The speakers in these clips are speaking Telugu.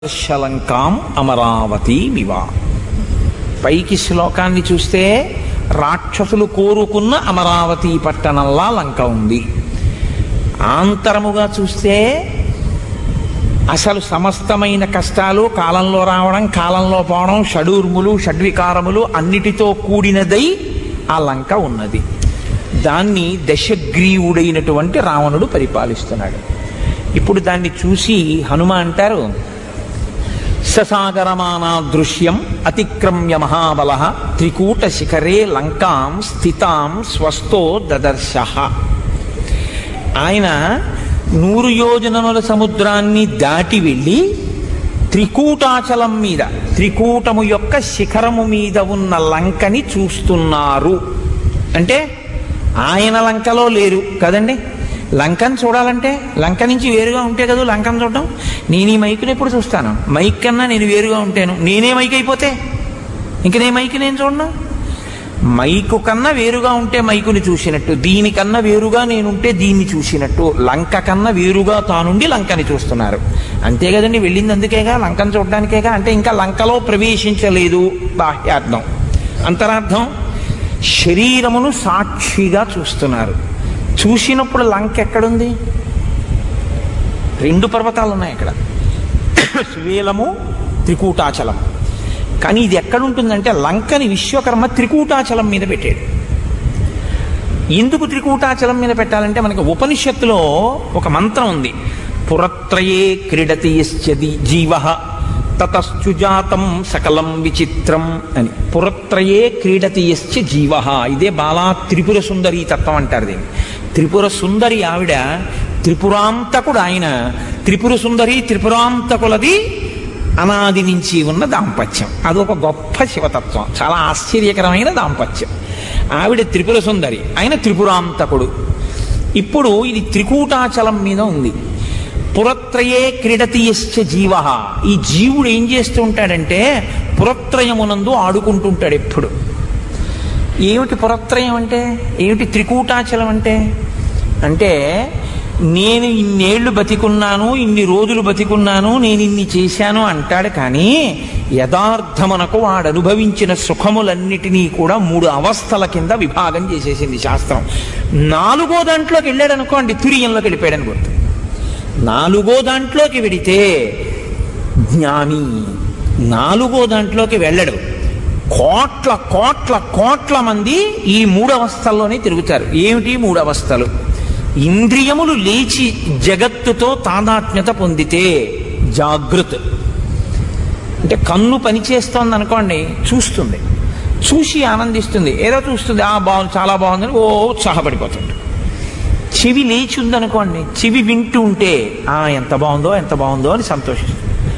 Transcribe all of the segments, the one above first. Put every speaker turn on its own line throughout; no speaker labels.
శలంకాం అమరావతి వివా పైకి శ్లోకాన్ని చూస్తే రాక్షసులు కోరుకున్న అమరావతి పట్టణంలా లంక ఉంది ఆంతరముగా చూస్తే అసలు సమస్తమైన కష్టాలు కాలంలో రావడం కాలంలో పోవడం షడూర్ములు షడ్వికారములు అన్నిటితో కూడినదై ఆ లంక ఉన్నది దాన్ని దశగ్రీవుడైనటువంటి రావణుడు పరిపాలిస్తున్నాడు ఇప్పుడు దాన్ని చూసి హనుమ అంటారు ససాగరమానా దృశ్యం అతిక్రమ్య మహాబల త్రికూట శిఖరే లంకాం స్థితాం స్వస్థో దదర్శ ఆయన నూరు యోజనముల సముద్రాన్ని దాటి వెళ్ళి త్రికూటాచలం మీద త్రికూటము యొక్క శిఖరము మీద ఉన్న లంకని చూస్తున్నారు అంటే ఆయన లంకలో లేరు కదండి లంకని చూడాలంటే లంక నుంచి వేరుగా ఉంటే కదా లంకను చూడడం నేను ఈ మైకుని ఎప్పుడు చూస్తాను మైక్ కన్నా నేను వేరుగా ఉంటాను నేనే మైక్ అయిపోతే ఇంక నేను మైక్ నేను చూడను మైకు కన్నా వేరుగా ఉంటే మైకుని చూసినట్టు దీనికన్నా వేరుగా నేనుంటే దీన్ని చూసినట్టు లంక కన్నా వేరుగా తానుండి లంకని చూస్తున్నారు అంతే కదండి వెళ్ళింది అందుకేగా లంకను చూడడానికేగా అంటే ఇంకా లంకలో ప్రవేశించలేదు బాహ్యార్థం అంతరార్థం శరీరమును సాక్షిగా చూస్తున్నారు చూసినప్పుడు లంక ఎక్కడుంది రెండు పర్వతాలు ఉన్నాయి ఇక్కడ సువేలము త్రికూటాచలం కానీ ఇది ఎక్కడుంటుందంటే లంకని విశ్వకర్మ త్రికూటాచలం మీద పెట్టాడు ఎందుకు త్రికూటాచలం మీద పెట్టాలంటే మనకి ఉపనిషత్తులో ఒక మంత్రం ఉంది పురత్రయే క్రీడతి యశ్చది జీవ తతశ్చుజాతం సకలం విచిత్రం అని పురత్రయే క్రీడతి యశ్చ జీవ ఇదే బాలా త్రిపుర సుందరి తత్వం అంటారు దీన్ని త్రిపుర సుందరి ఆవిడ త్రిపురాంతకుడు ఆయన త్రిపుర సుందరి త్రిపురాంతకులది అనాది నుంచి ఉన్న దాంపత్యం అది ఒక గొప్ప శివతత్వం చాలా ఆశ్చర్యకరమైన దాంపత్యం ఆవిడ త్రిపుర సుందరి ఆయన త్రిపురాంతకుడు ఇప్పుడు ఇది త్రికూటాచలం మీద ఉంది పురత్రయే క్రీడతి యశ్చ జీవ ఈ జీవుడు ఏం చేస్తూ ఉంటాడంటే పురత్రయమునందు ఆడుకుంటుంటాడు ఎప్పుడు ఏమిటి పురత్రయం అంటే ఏమిటి త్రికూటాచలం అంటే అంటే నేను ఇన్నేళ్లు బతికున్నాను ఇన్ని రోజులు బతికున్నాను నేను ఇన్ని చేశాను అంటాడు కానీ యథార్థమునకు వాడు అనుభవించిన సుఖములన్నిటినీ కూడా మూడు అవస్థల కింద విభాగం చేసేసింది శాస్త్రం నాలుగో దాంట్లోకి వెళ్ళాడు అనుకోండి తురియంలోకి వెళ్ళిపోయాడని గుర్తు నాలుగో దాంట్లోకి వెడితే జ్ఞాని నాలుగో దాంట్లోకి వెళ్ళడు కోట్ల కోట్ల కోట్ల మంది ఈ మూడు అవస్థల్లోనే తిరుగుతారు ఏమిటి మూడు అవస్థలు ఇంద్రియములు లేచి జగత్తుతో తాదాత్మ్యత పొందితే జాగృత్ అంటే కన్ను పనిచేస్తోంది అనుకోండి చూస్తుంది చూసి ఆనందిస్తుంది ఏదో చూస్తుంది ఆ బాగుంది చాలా బాగుందని ఓ ఉత్సాహపడిపోతుంది చెవి లేచి ఉందనుకోండి చెవి వింటూ ఉంటే ఆ ఎంత బాగుందో ఎంత బాగుందో అని సంతోషిస్తుంది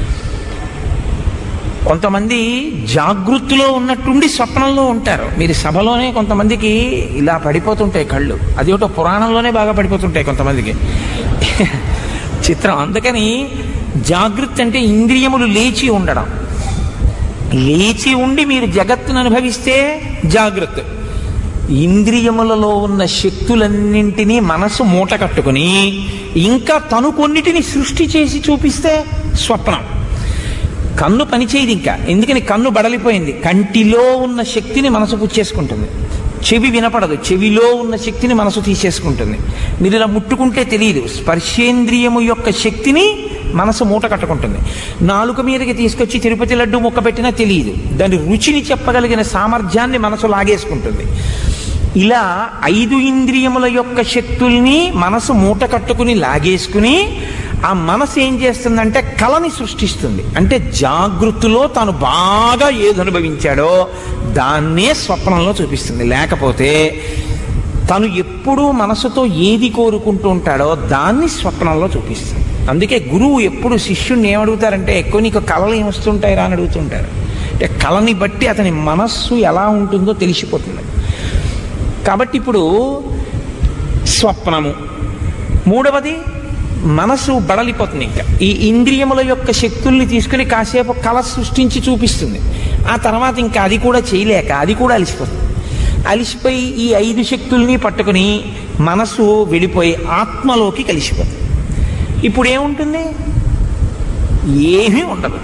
కొంతమంది జాగృతిలో ఉన్నట్టుండి స్వప్నంలో ఉంటారు మీరు సభలోనే కొంతమందికి ఇలా పడిపోతుంటాయి కళ్ళు అది ఒకటో పురాణంలోనే బాగా పడిపోతుంటాయి కొంతమందికి చిత్రం అందుకని జాగృతి అంటే ఇంద్రియములు లేచి ఉండడం లేచి ఉండి మీరు జగత్తును అనుభవిస్తే జాగ్రత్త ఇంద్రియములలో ఉన్న శక్తులన్నింటినీ మనసు మూట కట్టుకుని ఇంకా తను కొన్నిటిని సృష్టి చేసి చూపిస్తే స్వప్నం కన్ను పనిచేయదు ఇంకా ఎందుకని కన్ను బడలిపోయింది కంటిలో ఉన్న శక్తిని మనసు పుచ్చేసుకుంటుంది చెవి వినపడదు చెవిలో ఉన్న శక్తిని మనసు తీసేసుకుంటుంది మీరు ఇలా ముట్టుకుంటే తెలియదు స్పర్శేంద్రియము యొక్క శక్తిని మనసు మూట కట్టుకుంటుంది నాలుక మీదకి తీసుకొచ్చి తిరుపతి లడ్డు ముక్క పెట్టినా తెలియదు దాని రుచిని చెప్పగలిగిన సామర్థ్యాన్ని మనసు లాగేసుకుంటుంది ఇలా ఐదు ఇంద్రియముల యొక్క శక్తుల్ని మనసు మూట కట్టుకుని లాగేసుకుని ఆ మనసు ఏం చేస్తుందంటే కళని సృష్టిస్తుంది అంటే జాగృతిలో తాను బాగా ఏది అనుభవించాడో దాన్నే స్వప్నంలో చూపిస్తుంది లేకపోతే తను ఎప్పుడూ మనసుతో ఏది కోరుకుంటూ ఉంటాడో దాన్ని స్వప్నంలో చూపిస్తుంది అందుకే గురువు ఎప్పుడు శిష్యుణ్ణి ఏమడుగుతారంటే ఎక్కువ నీకు కళలు ఏమొస్తుంటాయి రా అని అడుగుతుంటారు అంటే కళని బట్టి అతని మనస్సు ఎలా ఉంటుందో తెలిసిపోతుంది కాబట్టి ఇప్పుడు స్వప్నము మూడవది మనసు బడలిపోతుంది ఇంకా ఈ ఇంద్రియముల యొక్క శక్తుల్ని తీసుకుని కాసేపు కళ సృష్టించి చూపిస్తుంది ఆ తర్వాత ఇంకా అది కూడా చేయలేక అది కూడా అలిసిపోతుంది అలిసిపోయి ఈ ఐదు శక్తుల్ని పట్టుకుని మనసు వెళ్ళిపోయి ఆత్మలోకి కలిసిపోతుంది ఇప్పుడు ఏముంటుంది ఏమీ ఉండదు